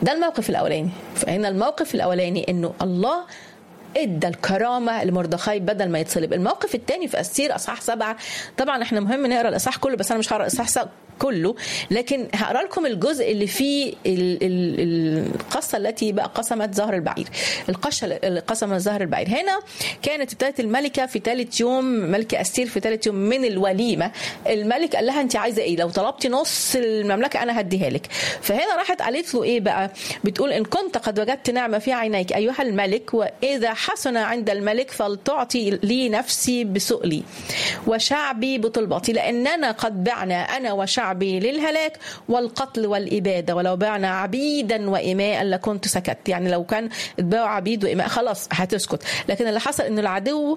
ده الموقف الاولاني فهنا الموقف الاولاني انه الله ادى الكرامه لمردخاي بدل ما يتصلب الموقف الثاني في استير اصحاح سبعه طبعا احنا مهم نقرا الاصحاح كله بس انا مش هقرا الاصحاح كله لكن هقرا لكم الجزء اللي فيه ال- ال- القصه التي بقى قسمت زهر البعير القشه اللي قسمت زهر البعير هنا كانت ابتدت الملكه في ثالث يوم ملكه استير في ثالث يوم من الوليمه الملك قال لها انت عايزه ايه لو طلبتي نص المملكه انا هديها لك فهنا راحت قالت له ايه بقى بتقول ان كنت قد وجدت نعمه في عينيك ايها الملك واذا حسن عند الملك فلتعطي لي نفسي بسؤلي وشعبي بطلبتي لاننا قد بعنا انا وشعبي للهلاك والقتل والاباده ولو بعنا عبيدا واماء لكنت سكت يعني لو كان اتباعوا عبيد واماء خلاص هتسكت لكن اللي حصل ان العدو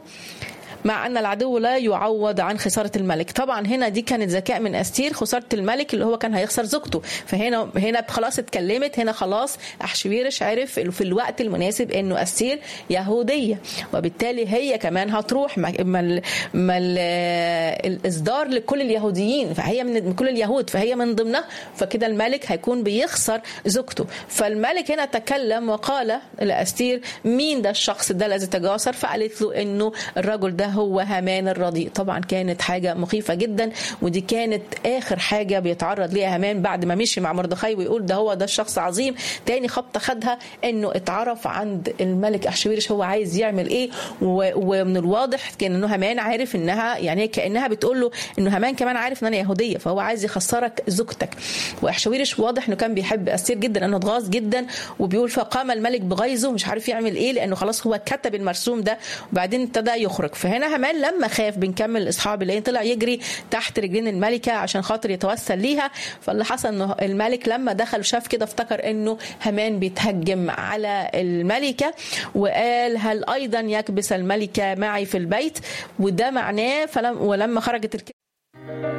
مع ان العدو لا يعوض عن خساره الملك طبعا هنا دي كانت ذكاء من استير خساره الملك اللي هو كان هيخسر زوجته فهنا هنا خلاص اتكلمت هنا خلاص احشويرش عرف في الوقت المناسب انه استير يهوديه وبالتالي هي كمان هتروح ما ما ال- ما ال- الاصدار لكل اليهوديين فهي من كل اليهود فهي من ضمنها فكده الملك هيكون بيخسر زوجته فالملك هنا تكلم وقال لاستير مين ده الشخص ده الذي تجاسر فقالت له انه الرجل ده هو هامان الرديء طبعا كانت حاجه مخيفه جدا ودي كانت اخر حاجه بيتعرض ليها هامان بعد ما مشي مع مردخاي ويقول ده هو ده الشخص عظيم تاني خبطه خدها انه اتعرف عند الملك احشويرش هو عايز يعمل ايه و- ومن الواضح كان انه هامان عارف انها يعني كانها بتقول له انه هامان كمان عارف ان انا يهوديه فهو عايز يخسرك زوجتك واحشويرش واضح انه كان بيحب استير جدا لانه اتغاظ جدا وبيقول فقام الملك بغيظه مش عارف يعمل ايه لانه خلاص هو كتب المرسوم ده وبعدين ابتدى يخرج فهنا هامان لما خاف بنكمل الاصحاب اللي طلع يجري تحت رجلين الملكه عشان خاطر يتوسل ليها فاللي حصل انه الملك لما دخل وشاف كده افتكر انه هامان بيتهجم على الملكه وقال هل ايضا يكبس الملكه معي في البيت وده معناه فلم ولما خرجت الك...